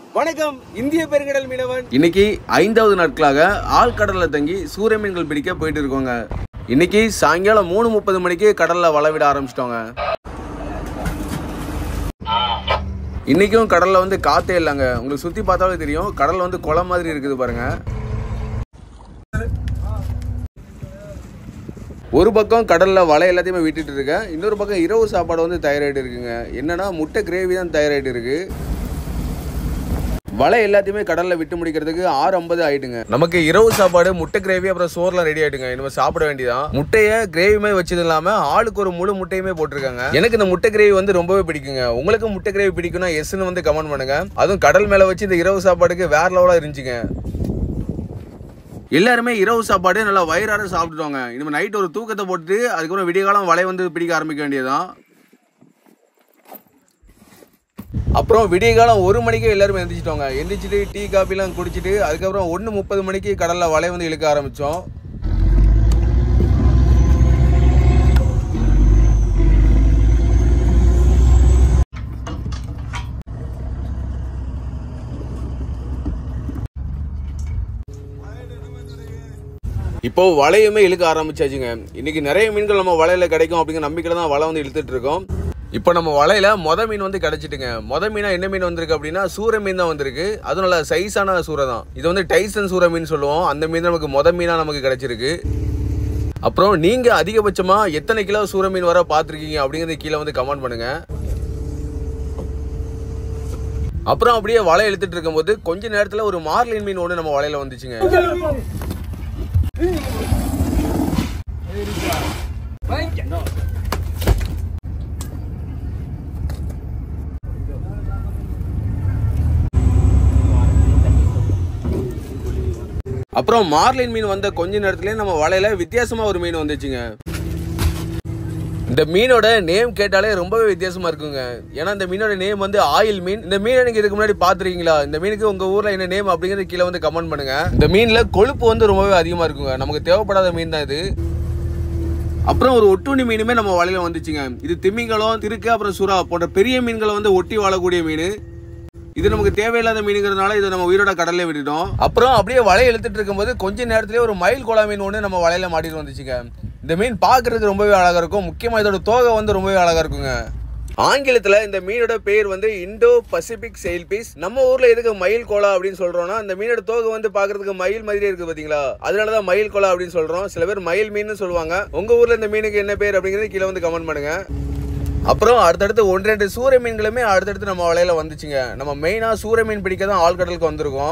வணக்கம் இந்திய பெருங்கடல் மீனவன் இன்னைக்கு ஐந்தாவது நாட்களாக ஆழ்கடல்ல தங்கி சூரிய மீன்கள் பிடிக்க போயிட்டு இருக்கோங்க இன்னைக்கு சாயங்காலம் மூணு முப்பது மணிக்கு கடல்ல வலை விட ஆரம்பிச்சிட்டோங்க இன்னைக்கும் கடல்ல வந்து காத்தே இல்லைங்க உங்களுக்கு சுத்தி பார்த்தாலே தெரியும் கடல் வந்து குளம் மாதிரி இருக்குது பாருங்க ஒரு பக்கம் கடல்ல வலை எல்லாத்தையுமே விட்டுட்டு இருக்கேன் இன்னொரு பக்கம் இரவு சாப்பாடு வந்து தயாராகிட்டு இருக்குங்க என்னன்னா முட்டை கிரேவி தான் தயாராகிட்டு இருக்கு வலை எல்லாத்தையுமே கடல்ல விட்டு முடிக்கிறதுக்கு ஆறு ஐம்பது ஆயிட்டுங்க நமக்கு இரவு சாப்பாடு முட்டை கிரேவி அப்புறம் சோறுலாம் ரெடி ஆயிட்டுங்க இனிமே சாப்பிட வேண்டியதான் முட்டைய கிரேவி மாதிரி வச்சது இல்லாம ஆளுக்கு ஒரு முழு முட்டையுமே போட்டிருக்காங்க எனக்கு இந்த முட்டை கிரேவி வந்து ரொம்பவே பிடிக்குங்க உங்களுக்கு முட்டை கிரேவி பிடிக்கும்னா எஸ்ன்னு வந்து கமெண்ட் பண்ணுங்க அதுவும் கடல் மேல வச்சு இந்த இரவு சாப்பாடுக்கு வேற லெவலா இருந்துச்சுங்க எல்லாருமே இரவு சாப்பாடு நல்லா வயிறார சாப்பிட்டுட்டோங்க இனிமே நைட் ஒரு தூக்கத்தை போட்டுட்டு அதுக்கப்புறம் விடிய காலம் வலை வந்து பிடிக்க ஆரம்பிக்க வேண்டியதுதான் அப்புறம் விடிய காலம் ஒரு மணிக்கே எல்லாருமே எந்திரிச்சிட்டோங்க எந்திரிச்சிட்டு டீ காப்பிலாம் குடிச்சிட்டு அதுக்கப்புறம் ஒன்று முப்பது மணிக்கு கடலில் வலை வந்து இழுக்க ஆரம்பித்தோம் இப்போ வலையுமே இழுக்க ஆரம்பிச்சாச்சுங்க இன்னைக்கு நிறைய மீன்கள் நம்ம வலையில கிடைக்கும் அப்படிங்கிற நம்பிக்கையில தான் வலை வந்து இழுத்துட்டு இருக்கோம் இப்போ நம்ம வலையில மொத மீன் வந்து கிடைச்சிட்டுங்க மொத மீனா என்ன மீன் வந்திருக்கு அப்படின்னா சூர மீன் தான் வந்திருக்கு அதுவும் நல்ல சைஸான சூரை தான் இது வந்து டைசன் சூர மீன் சொல்லுவோம் அந்த மீன் தான் நமக்கு மொத மீனா நமக்கு கிடைச்சிருக்கு அப்புறம் நீங்க அதிகபட்சமா எத்தனை கிலோ சூர மீன் வர பார்த்துருக்கீங்க அப்படிங்கறது கீழே வந்து கமெண்ட் பண்ணுங்க அப்புறம் அப்படியே வலை இழுத்துட்டு இருக்கும்போது கொஞ்ச நேரத்துல ஒரு மார்லின் மீன் ஒன்று நம்ம வலையில வந்துச்சுங்க அப்புறம் மார்லின் மீன் வந்த கொஞ்ச நேரத்துலயே நம்ம வலையில வித்தியாசமா ஒரு மீன் வந்துச்சுங்க இந்த மீனோட நேம் கேட்டாலே ரொம்பவே வித்தியாசமா இருக்குங்க ஏன்னா இந்த மீனோட நேம் வந்து ஆயில் மீன் இந்த மீனை நீங்க இதுக்கு முன்னாடி பாத்துருக்கீங்களா இந்த மீனுக்கு உங்க ஊர்ல என்ன நேம் அப்படிங்கறது கீழே வந்து கமெண்ட் பண்ணுங்க இந்த மீன்ல கொழுப்பு வந்து ரொம்பவே அதிகமா இருக்குங்க நமக்கு தேவைப்படாத மீன் தான் இது அப்புறம் ஒரு ஒட்டுண்ணி மீனுமே நம்ம வலையில வந்துச்சுங்க இது திமிங்கலம் திருக்கு அப்புறம் சுறா போன்ற பெரிய மீன்களை வந்து ஒட்டி வாழக்கூடிய மீன் இது நமக்கு தேவையில்லாத மீனுங்கிறதுனால இதை நம்ம உயிரோட கடல்ல விட்டுட்டோம் அப்புறம் அப்படியே வலை இழுத்துட்டு இருக்கும்போது கொஞ்ச நேரத்திலேயே ஒரு மயில் கோலா மீன் ஒன்று நம்ம வலையில மாட்டிட்டு வந்துச்சுங்க இந்த மீன் பார்க்கறதுக்கு ரொம்பவே அழகா இருக்கும் முக்கியமா இதோட தோகை வந்து ரொம்பவே அழகா இருக்குங்க ஆங்கிலத்துல இந்த மீனோட பேர் வந்து இண்டோ பசிபிக் செயில் பீஸ் நம்ம ஊர்ல எதுக்கு மயில் கோலா அப்படின்னு சொல்றோம்னா அந்த மீனோட தோகை வந்து பார்க்கறதுக்கு மயில் மாதிரியே இருக்கு பாத்தீங்களா அதனாலதான் மயில் கோலா அப்படின்னு சொல்றோம் சில பேர் மயில் மீன் சொல்லுவாங்க உங்க ஊர்ல இந்த மீனுக்கு என்ன பேர் அப்படிங்கறது கீழே வந்து கமெண்ட் பண்ணுங்க அப்புறம் அடுத்தடுத்து ஒன்று ரெண்டு சூரிய மீன்களுமே அடுத்தடுத்து நம்ம வலையில வந்துச்சுங்க நம்ம மெயினா சூரிய மீன் பிடிக்க தான் ஆழ்கடலுக்கு வந்திருக்கோம்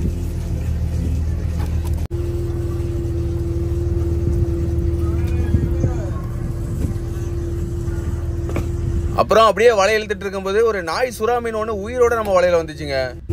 அப்புறம் அப்படியே வலை இழுத்துட்டு இருக்கும்போது ஒரு நாய் சுறா மீன் ஒன்று உயிரோட நம்ம வலையில வந்துச்சுங்க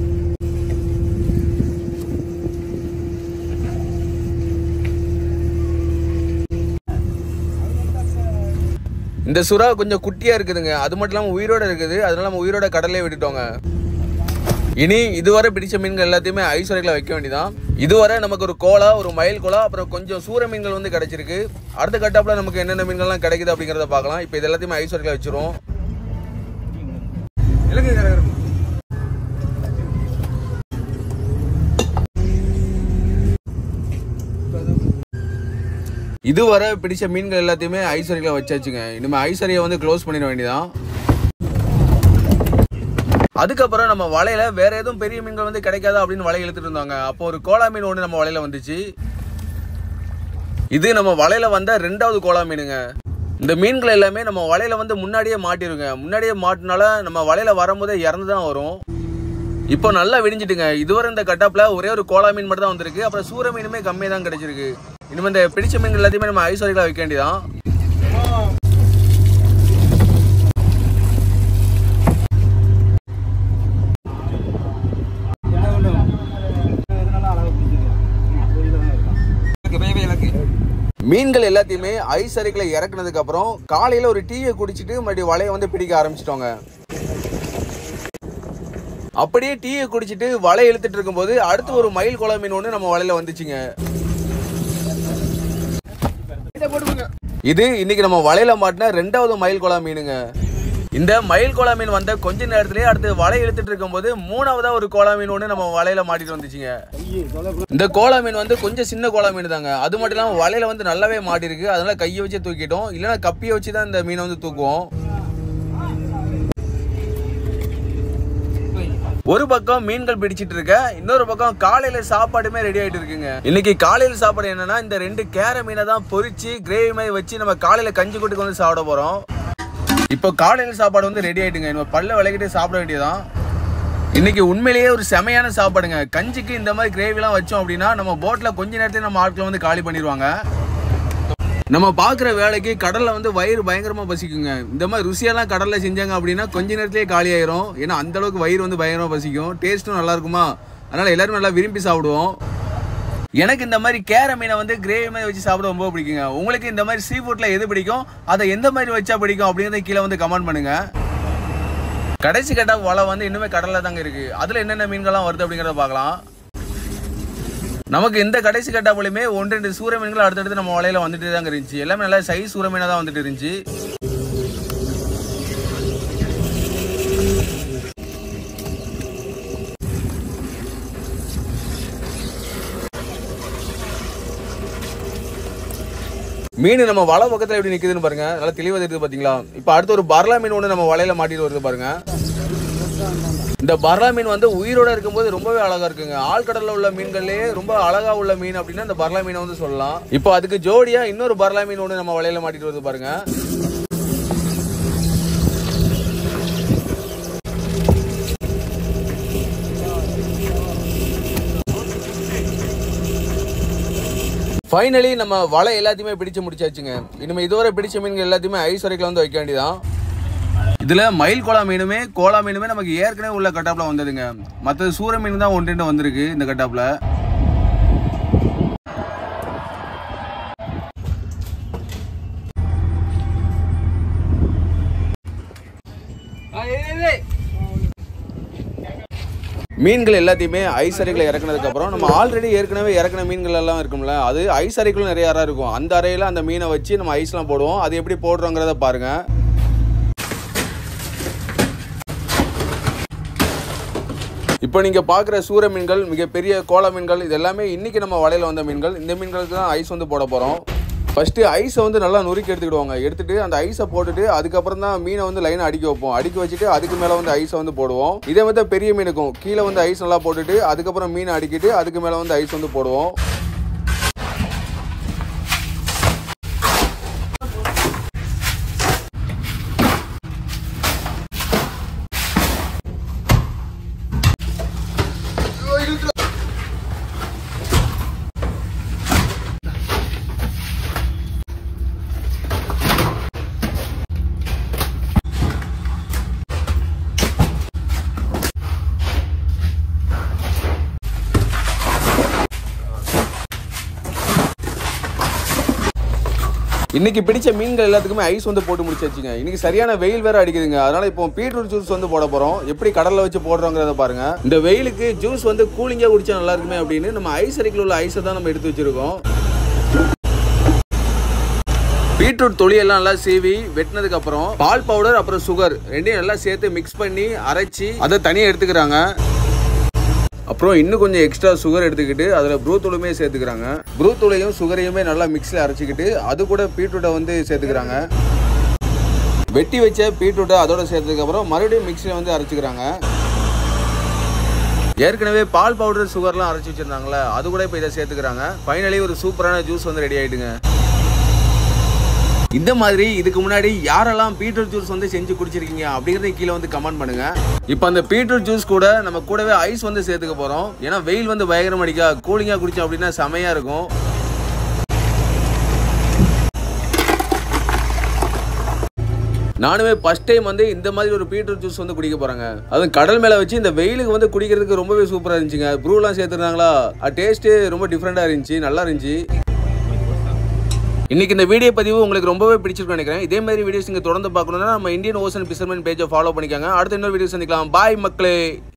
இந்த சுறா கொஞ்சம் குட்டியா இருக்குதுங்க அது மட்டும் இல்லாம உயிரோட இருக்குது அதனால நம்ம உயிரோட கடல்லே விட்டுட்டோங்க இனி இதுவரை பிடிச்ச மீன்கள் எல்லாத்தையுமே ஐஸ் வரைகளை வைக்க வேண்டியதான் இதுவரை நமக்கு ஒரு கோலா ஒரு மயில் கோலா அப்புறம் கொஞ்சம் சூர மீன்கள் வந்து கிடைச்சிருக்கு அடுத்த கட்டாப்புல நமக்கு என்னென்ன மீன்கள்லாம் கிடைக்குது அப்படிங்கிறத பார்க்கலாம் இப்போ இது எல்லாத்தையுமே ஐஸ் வரைகளை வச்சிருவோம் இதுவரை பிடிச்ச மீன்கள் எல்லாத்தையுமே ஐஸ்வரியில வச்சாச்சுங்க இனிமே ஐஸ்வரியை வந்து க்ளோஸ் பண்ணிட வேண்டியதான் அதுக்கப்புறம் நம்ம வலையில வேற எதுவும் பெரிய மீன்கள் வந்து கிடைக்காதா அப்படின்னு வலை இழுத்துட்டு இருந்தாங்க அப்போ ஒரு கோலா மீன் ஒன்று நம்ம வலையில வந்துச்சு இது நம்ம வலையில வந்த ரெண்டாவது கோலா மீனுங்க இந்த மீன்கள் எல்லாமே நம்ம வலையில வந்து முன்னாடியே மாட்டிருங்க முன்னாடியே மாட்டினால நம்ம வலையில வரும்போதே இறந்து தான் வரும் இப்போ நல்லா விடிஞ்சிட்டுங்க இதுவரை இந்த கட்டப்ல ஒரே ஒரு கோலா மீன் மட்டும் தான் வந்திருக்கு அப்புறம் சூர மீனுமே கம்மியாக தான் கிடைச்சிருக்கு இனிமே இந்த பிடிச்ச மீன்கள் எல்லாத்தையுமே நம்ம ஐஸ் வரைக்கும் வைக்க வேண்டியதான் மீன்கள் எல்லாத்தையுமே ஐஸ் அறைக்குள்ள இறக்குனதுக்கு அப்புறம் காலையில ஒரு டீயை குடிச்சிட்டு மறுபடியும் வலையை வந்து பிடிக்க ஆரம்பிச்சிட்டோங்க அப்படியே டீயை குடிச்சிட்டு வலை இழுத்துட்டு இருக்கும்போது அடுத்து ஒரு மயில் குளம் மீன் ஒன்று நம்ம வலையில வந்துச்சுங்க இது இன்னைக்கு நம்ம வலையில மாட்டின ரெண்டாவது மயில் குளம் மீனுங்க இந்த மயில் கோலா மீன் வந்த கொஞ்ச நேரத்திலேயே அடுத்து வலை இழுத்துட்டு இருக்கும்போது மூணாவதா ஒரு கோலா மீன் ஒன்று நம்ம வலையில மாட்டிட்டு வந்துச்சுங்க இந்த கோலா மீன் வந்து கொஞ்சம் சின்ன கோலா மீன் தாங்க அது மட்டும் இல்லாமல் வலையில வந்து நல்லாவே மாட்டிருக்கு அதனால கையை வச்சு தூக்கிட்டோம் இல்லைன்னா கப்பியை வச்சு தான் இந்த மீனை வந்து தூக்குவோம் ஒரு பக்கம் மீன்கள் பிடிச்சிட்டு இருக்க இன்னொரு பக்கம் காலையில சாப்பாடுமே ரெடி ஆயிட்டு இருக்குங்க இன்னைக்கு காலையில சாப்பாடு என்னன்னா இந்த ரெண்டு கேர மீனை தான் பொரிச்சு கிரேவி மாதிரி வச்சு நம்ம காலையில கஞ்சி கூட்டுக்கு வந்து சாப்பிட போறோம் இப்போ காலையில சாப்பாடு வந்து ரெடி ஆயிட்டுங்க நம்ம பல்ல விளக்கிட்டு சாப்பிட வேண்டியதான் இன்னைக்கு உண்மையிலேயே ஒரு செமையான சாப்பாடுங்க கஞ்சிக்கு இந்த மாதிரி கிரேவிலாம் வச்சோம் அப்படின்னா நம்ம போட்ல கொஞ்ச நேரத்துல நம்ம ஆட்களை வந்து காலி பண்ணிடுவாங்க நம்ம பார்க்குற வேலைக்கு கடல்ல வந்து வயிறு பயங்கரமா பசிக்குங்க இந்த மாதிரி ருசியெல்லாம் கடல்ல செஞ்சாங்க அப்படின்னா கொஞ்ச நேரத்திலேயே காலி ஆயிரும் ஏன்னா அந்த அளவுக்கு வயிறு வந்து பயங்கரமா பசிக்கும் டேஸ்ட்டும் நல்லா இருக்குமா அதனால எல்லாரும் நல்லா விரும்பி சாப்பிடுவோம் எனக்கு இந்த மாதிரி கேர மீனை வந்து கிரேவி மாதிரி வச்சு சாப்பிட ரொம்ப பிடிக்குங்க உங்களுக்கு இந்த மாதிரி சீ ஃபுட்ல எது பிடிக்கும் அதை எந்த மாதிரி வச்சா பிடிக்கும் அப்படிங்கிறத கீழே வந்து கமெண்ட் பண்ணுங்க கடைசி கட்ட வலை வந்து இன்னுமே கடல்ல தாங்க இருக்கு அதுல என்னென்ன மீன்கள்லாம் வருது அப்படிங்கறத பார்க்கலாம் நமக்கு இந்த கடைசி கட்டாப்புலையுமே ஒன்று ரெண்டு சூரிய மீன்கள் அடுத்தடுத்து நம்ம வலையில வந்துட்டு தாங்க இருந்துச்சு எல்லாமே நல்லா சைஸ் சூரிய மீனாக தான் வந்துட்டு இருந்துச்சு மீன் நம்ம வலை பக்கத்துல எப்படி நிக்குதுன்னு பாருங்க நல்லா தெளிவா தெரியுது பாத்தீங்களா இப்போ அடுத்து ஒரு பர்லா மீன் ஒன்று நம்ம வலையில மாட்டிட்டு வருது பாருங்க இந்த பர்லா மீன் வந்து உயிரோட இருக்கும்போது ரொம்பவே அழகா இருக்குங்க ஆழ்கடல்ல உள்ள மீன்கள்லயே ரொம்ப அழகா உள்ள மீன் அப்படின்னா இந்த பர்லா மீனை வந்து சொல்லலாம் இப்போ அதுக்கு ஜோடியா இன்னொரு பர்லா மீன் ஒன்று நம்ம வலையில மாட்டிட்டு வருது பாருங்க ஃபைனலி நம்ம வலை எல்லாத்தையுமே பிடிச்சு முடிச்சாச்சுங்க இனிமே இதுவரை பிடிச்ச மீன்கள் எல்லாத்தையுமே ஐஸ் வரைக்கும் வந்து வைக்க வேண்டியதான் இதுல மயில் கோலா மீனுமே கோலா மீனுமே நமக்கு ஏற்கனவே உள்ள கட்டாப்ல வந்ததுங்க மற்றது சூர மீன் தான் ஒன்று ரெண்டு வந்திருக்கு இந்த கட்டாப்ல மீன்கள் எல்லாத்தையுமே ஐஸ் அறைகளை இறக்குனதுக்கு அப்புறம் நம்ம ஆல்ரெடி ஏற்கனவே இறக்குன மீன்கள் எல்லாம் இருக்கும்ல அது ஐஸ் அறைக்குள்ள நிறைய அறை இருக்கும் அந்த அறையில அந்த மீனை வச்சு நம்ம ஐஸ்லாம் போடுவோம் அது எப்படி போடுறோங்கிறத பாருங்க இப்போ நீங்க பார்க்குற சூர மீன்கள் மிகப்பெரிய கோல மீன்கள் இது எல்லாமே இன்னைக்கு நம்ம வலையில வந்த மீன்கள் இந்த மீன்களுக்கு தான் ஐஸ் வந்து போட போறோம் ஃபர்ஸ்ட் ஐஸை வந்து நல்லா நுறுக்கி எடுத்துக்கிடுவாங்க எடுத்துட்டு அந்த ஐஸை போட்டுட்டு அதுக்கப்புறம் தான் மீனை வந்து லைனை அடிக்க வைப்போம் அடிக்க வச்சுட்டு அதுக்கு மேலே வந்து ஐஸை வந்து போடுவோம் இதே மாதிரி தான் பெரிய மீனுக்கும் கீழே வந்து ஐஸ் நல்லா போட்டுட்டு அதுக்கப்புறம் மீனை அடிக்கிட்டு அதுக்கு மேலே வந்து ஐஸ் வந்து போடுவோம் இன்னைக்கு பிடிச்ச மீன்கள் எல்லாத்துக்குமே ஐஸ் வந்து போட்டு முடிச்சாச்சுங்க இன்னைக்கு சரியான வெயில் வேற அடிக்குதுங்க அதனால இப்போ பீட்ரூட் ஜூஸ் வந்து போட போறோம் எப்படி கடல்ல வச்சு போடுறோங்கிறத பாருங்க இந்த வெயிலுக்கு ஜூஸ் வந்து கூலிங்கா குடிச்சா நல்லா இருக்குமே அப்படின்னு நம்ம ஐஸ் அறைக்குள்ள உள்ள ஐஸை தான் நம்ம எடுத்து வச்சிருக்கோம் பீட்ரூட் தொலியெல்லாம் நல்லா சீவி வெட்டினதுக்கு அப்புறம் பால் பவுடர் அப்புறம் சுகர் ரெண்டையும் நல்லா சேர்த்து மிக்ஸ் பண்ணி அரைச்சி அதை தனியாக எடுத்துக்கிறாங்க அப்புறம் இன்னும் கொஞ்சம் எக்ஸ்ட்ரா சுகர் எடுத்துக்கிட்டு அதில் ப்ரூ தூளுமே சேர்த்துக்கிறாங்க ப்ரூ தூளையும் சுகரையுமே நல்லா மிக்ஸில் அரைச்சிக்கிட்டு அது கூட பீட்ரூட்டை வந்து சேர்த்துக்கிறாங்க வெட்டி வச்ச பீட்ரூட்டை அதோட சேர்த்ததுக்கப்புறம் மறுபடியும் மிக்ஸியில் வந்து அரைச்சிக்கிறாங்க ஏற்கனவே பால் பவுடர் சுகர்லாம் அரைச்சி வச்சிருந்தாங்களே அது கூட இப்போ இதை சேர்த்துக்கிறாங்க ஃபைனலி ஒரு சூப்பரான ஜூஸ் வந்து ரெடி ஆயிடுங்க இந்த மாதிரி இதுக்கு முன்னாடி யாரெல்லாம் பீட்ரூட் ஜூஸ் வந்து செஞ்சு குடிச்சிருக்கீங்க அப்படிங்கறத கீழே வந்து கமெண்ட் பண்ணுங்க இப்போ அந்த பீட்ரூட் ஜூஸ் கூட நம்ம கூடவே ஐஸ் வந்து சேர்த்துக்க போறோம் ஏன்னா வெயில் வந்து பயங்கரம் அடிக்கா கூலிங்கா குடிச்சோம் அப்படின்னா செமையா இருக்கும் நானுமே ஃபர்ஸ்ட் டைம் வந்து இந்த மாதிரி ஒரு பீட்ரூட் ஜூஸ் வந்து குடிக்க போறாங்க அதுவும் கடல் மேல வச்சு இந்த வெயிலுக்கு வந்து குடிக்கிறதுக்கு ரொம்பவே சூப்பரா இருந்துச்சுங்க ப்ரூலாம் சேர்த்துருந்தாங்களா டேஸ்ட் ரொம்ப டிஃப்ரெண்டா இருந்துச்சு நல்லா இருந்துச்சு இன்னைக்கு இந்த வீடியோ பதிவு உங்களுக்கு ரொம்பவே பிடிச்சிருக்கும் நினைக்கிறேன் இதே மாதிரி வீடியோஸ் நீங்க தொடர்ந்து பார்க்கணும்னா நம்ம இந்தியன் ஓசன் பிசர்மன் பேஜை ஃபாலோ பண்ணிக்கோங்க அடுத்த இன்னொரு வீடியோ சந்திக்கலாம் பாய் மக்களே